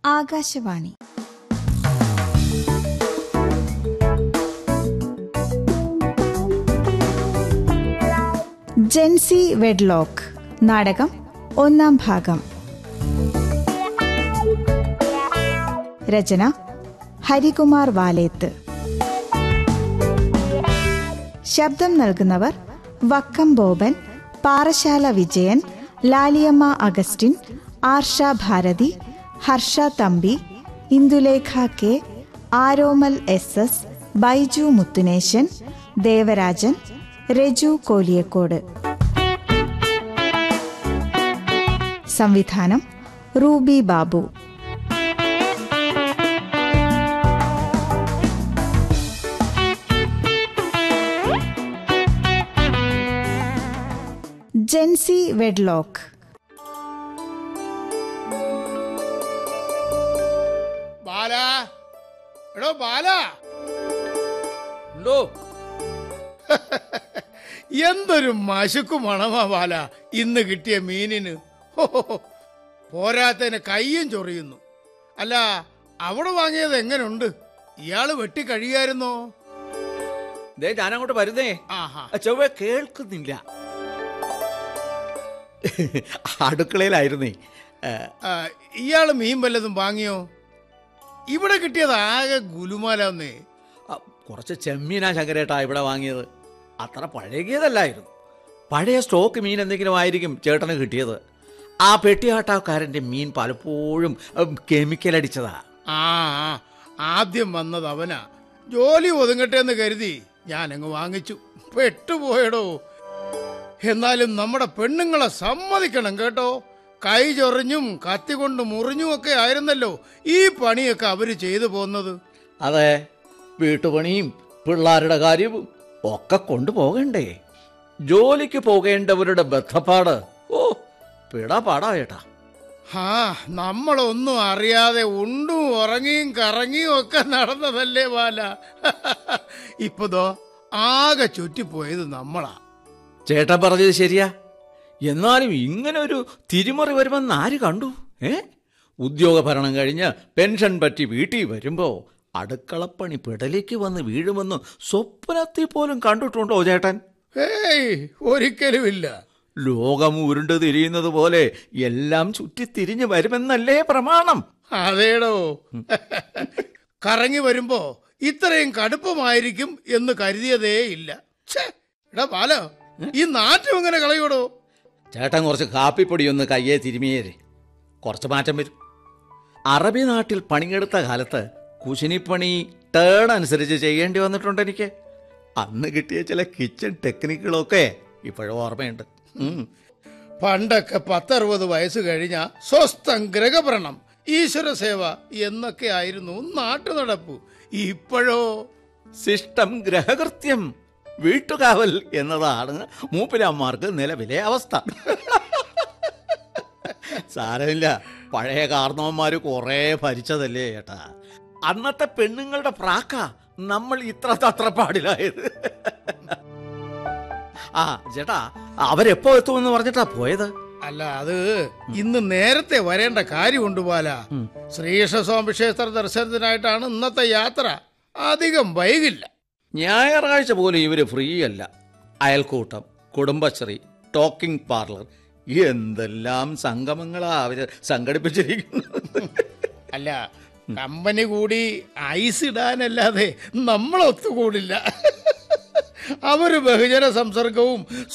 ആകാശവാണി ജെൻസി വെഡ്ലോക്ക് നാടകം ഒന്നാം ഭാഗം രചന ഹരികുമാർ വാലേത്ത് ശബ്ദം നൽകുന്നവർ Vakkom Boban Parassala Vijayan Laliyamma Augustine Arsha Bharathi Harsha Thampi Indulekha K Aromal S S Baiju Muthunesan Devarajan Raju Koliyakode സംവിധാനം റൂബി ബാബു ജെൻസി വെഡ്ലോക്ക് ബാല എടോ ബാല എന്തോ എന്തൊരു മശുക്കു മണമാ ബാല ഇന്ന് കിട്ടിയ മീനിന് ഹോ, ഹോ, ഹോ. പോരാത്തതിന് കയ്യും ചൊറിയുന്നു അല്ല അവിടെ വാങ്ങിയത് എങ്ങനുണ്ട് ഇയാള് വെട്ടി കഴിയായിരുന്നോ ദേ ഞാനങ്ങോട്ട് വരുന്നേ ആഹാ ചൊവ്വ കേൾക്കുന്നില്ല അടുക്കളയിലായിരുന്നേ ഏ, ആ, ഇയാള് മീൻ വല്ലതും വാങ്ങിയോ ഇവിടെ കിട്ടിയത് ആകെ ഗുലുമാലാന്നേ ആ, കുറച്ച് ചെമ്മീനാ ശങ്കരേട്ടാ ഇവിടെ വാങ്ങിയത് അത്ര പഴകിയതല്ലായിരുന്നു പഴയ സ്റ്റോക്ക് മീൻ എന്തെങ്കിലും ആയിരിക്കും ചേട്ടന് കിട്ടിയത് ആ പെട്ടിയാട്ടക്കാരൻ്റെ മീൻ പലപ്പോഴും ഉം, കെമിക്കൽ അടിച്ചതാ ആ ആ, ആദ്യം വന്നത് അവനാ ജോലി ഒതുങ്ങട്ടെ എന്ന് കരുതി ഞാൻ അങ്ങ് വാങ്ങിച്ചു പെട്ടുപോയടോ എന്നാലും നമ്മുടെ പെണ്ണുങ്ങളെ സമ്മതിക്കണം കേട്ടോ കൈ ചൊറിഞ്ഞും കത്തി കൊണ്ട് മുറിഞ്ഞും ഒക്കെ ആയിരുന്നല്ലോ ഈ പണിയൊക്കെ അവര് ചെയ്തു പോന്നത് അതെ വീട്ടുപണിയും പിള്ളാരുടെ കാര്യവും ഒക്കെ കൊണ്ടുപോകണ്ടേ ജോലിക്ക് പോകേണ്ടവരുടെ ബന്ധപ്പാട് ഓ പിടപാടാ ചേട്ടാ ആ നമ്മളൊന്നും അറിയാതെ ഉണ്ടും ഉറങ്ങിയും കറങ്ങിയും ഒക്കെ നടന്നതല്ലേ ബാല ഇപ്പതോ ആകെ ചുറ്റിപ്പോയത് നമ്മളാ ചേട്ടൻ പറഞ്ഞത് ശരിയാ എന്നാലും ഇങ്ങനെ ഒരു തിരിമറി വരുമെന്ന് ആര് കണ്ടു ഏ ഉദ്യോഗഭരണം കഴിഞ്ഞ് പെൻഷൻ പറ്റി വീട്ടിൽ വരുമ്പോ അടുക്കളപ്പണി പിടലേക്ക് വന്ന് വീഴുമെന്ന് സ്വപ്നത്തിൽ പോലും കണ്ടിട്ടുണ്ടോ ചേട്ടൻ ഏയ് ഒരിക്കലുമില്ല ലോകം ഉരുണ്ട് തിരിയുന്നത് പോലെ എല്ലാം ചുറ്റിത്തിരിഞ്ഞ് വരുമെന്നല്ലേ പ്രമാണം അതേടോ കറങ്ങി വരുമ്പോ ഇത്രയും കടുപ്പമായിരിക്കും എന്ന് കരുതിയതേ ഇല്ല ഛേ, എടാ ബാലോ ഈ നാറ്റം എങ്ങനെ കളയൂടോ ചേട്ടൻ കുറച്ച് കാപ്പിപ്പൊടി ഒന്ന് കയ്യെ തിരുമിയേരെ കുറച്ച് മാറ്റം വരും അറബി നാട്ടിൽ പണിയെടുത്ത കാലത്ത് കുശിനിപ്പണി ടേൺ അനുസരിച്ച് ചെയ്യേണ്ടി വന്നിട്ടുണ്ട് എനിക്ക് അന്ന് കിട്ടിയ ചില കിച്ചൺ ടെക്നിക്കുകളൊക്കെ ഇപ്പോഴും ഓർമ്മയുണ്ട് ഉം. പണ്ടൊക്കെ പത്തറുപത് വയസ്സ് കഴിഞ്ഞ സ്വസ്ഥം ഗ്രഹഭരണം ഈശ്വര സേവ എന്നൊക്കെ ആയിരുന്നു നാട്ടു നടപ്പു ഇപ്പോഴോ ശിഷ്ടം ഗ്രഹകൃത്യം വീട്ടുകാവൽ എന്നതാണ് മൂപ്പിലന്മാർക്ക് നിലവിലെ അവസ്ഥ സാരമില്ല പഴയ കാർന്നവന്മാര് കുറേ ഭരിച്ചതല്ലേ ചേട്ടാ അന്നത്തെ പെണ്ണുങ്ങളുടെ പ്രാക്ക നമ്മൾ ഇത്ര തത്രപ്പാടിലായത് ആ ചേട്ടാ അവരെപ്പോ എത്തുമെന്ന് പറഞ്ഞിട്ടാ പോയത് അല്ല അത് ഇന്ന് നേരത്തെ വരേണ്ട കാര്യമുണ്ട് ബാല ശ്രീകൃഷ്ണസ്വാമി ക്ഷേത്ര ദർശനത്തിനായിട്ടാണ് ഇന്നത്തെ യാത്ര അധികം വൈകില്ല ഞായറാഴ്ച പോലും ഇവര് ഫ്രീ അല്ല അയൽക്കൂട്ടം കുടുംബശ്രീ ടോക്കിംഗ് പാർലർ എന്തെല്ലാം സംഗമങ്ങളാ അവര് സംഘടിപ്പിച്ചിരിക്കുന്നത് അല്ല കമ്പനി കൂടി ഐസ് ഇടാനല്ലാതെ നമ്മൾ ഒത്തുകൂടില്ല അവര് ബഹുജന സംസർഗവും